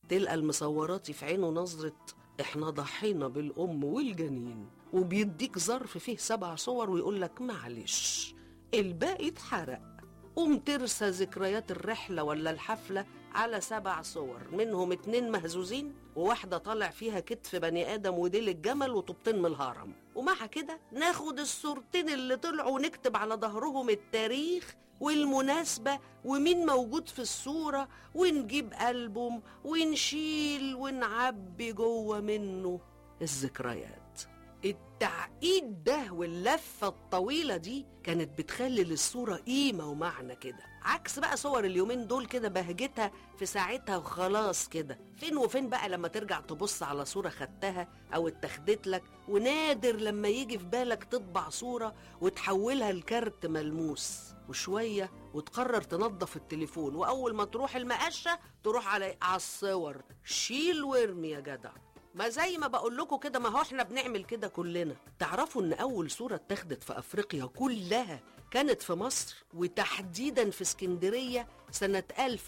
تلقى المصوراتي في عينه نظرة احنا ضحينا بالأم والجنين وبيديك ظرف فيه سبع صور ويقول لك معلش الباقي اتحرق قوم ترسى ذكريات الرحلة ولا الحفلة على سبع صور منهم اتنين مهزوزين وواحدة طالع فيها كتف بني آدم وديل الجمل وطوبتين من الهرم ومع كده ناخد الصورتين اللي طلعوا ونكتب على ظهرهم التاريخ والمناسبة ومين موجود في الصورة ونجيب ألبوم ونشيل ونعبي جوه منه الذكريات التعقيد ده واللفة الطويلة دي كانت بتخلي للصورة قيمة ومعنى كده عكس بقى صور اليومين دول كده بهجتها في ساعتها وخلاص كده فين وفين بقى لما ترجع تبص على صورة خدتها أو اتخدت لك ونادر لما يجي في بالك تطبع صورة وتحولها لكارت ملموس وشوية وتقرر تنظف التليفون وأول ما تروح المقشة تروح على على الصور شيل وارمي يا جدع ما زي ما بقول لكم كده ما هو احنا بنعمل كده كلنا تعرفوا ان اول صورة اتخذت في افريقيا كلها كانت في مصر وتحديدا في اسكندرية سنة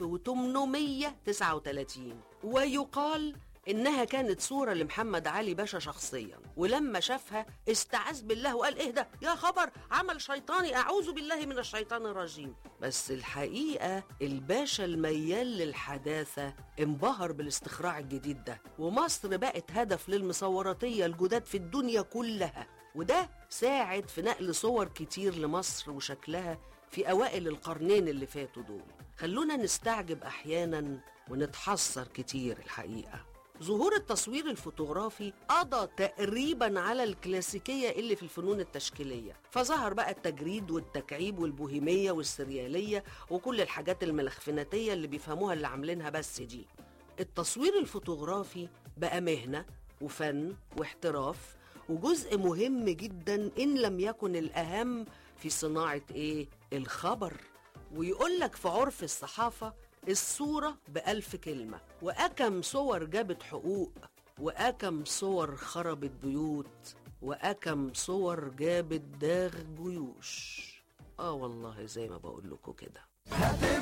1839 ويقال إنها كانت صورة لمحمد علي باشا شخصيا ولما شافها استعاذ بالله وقال إيه ده يا خبر عمل شيطاني أعوذ بالله من الشيطان الرجيم بس الحقيقة الباشا الميال للحداثة انبهر بالاستخراع الجديد ده ومصر بقت هدف للمصوراتية الجداد في الدنيا كلها وده ساعد في نقل صور كتير لمصر وشكلها في أوائل القرنين اللي فاتوا دول خلونا نستعجب أحيانا ونتحسر كتير الحقيقة ظهور التصوير الفوتوغرافي قضى تقريبا على الكلاسيكية اللي في الفنون التشكيلية فظهر بقى التجريد والتكعيب والبوهيمية والسريالية وكل الحاجات الملخفناتية اللي بيفهموها اللي عاملينها بس دي التصوير الفوتوغرافي بقى مهنة وفن واحتراف وجزء مهم جدا إن لم يكن الأهم في صناعة إيه؟ الخبر ويقول لك في عرف الصحافة الصورة بألف كلمة وأكم صور جابت حقوق وأكم صور خربت بيوت وأكم صور جابت داغ جيوش آه والله زي ما بقول لكم كده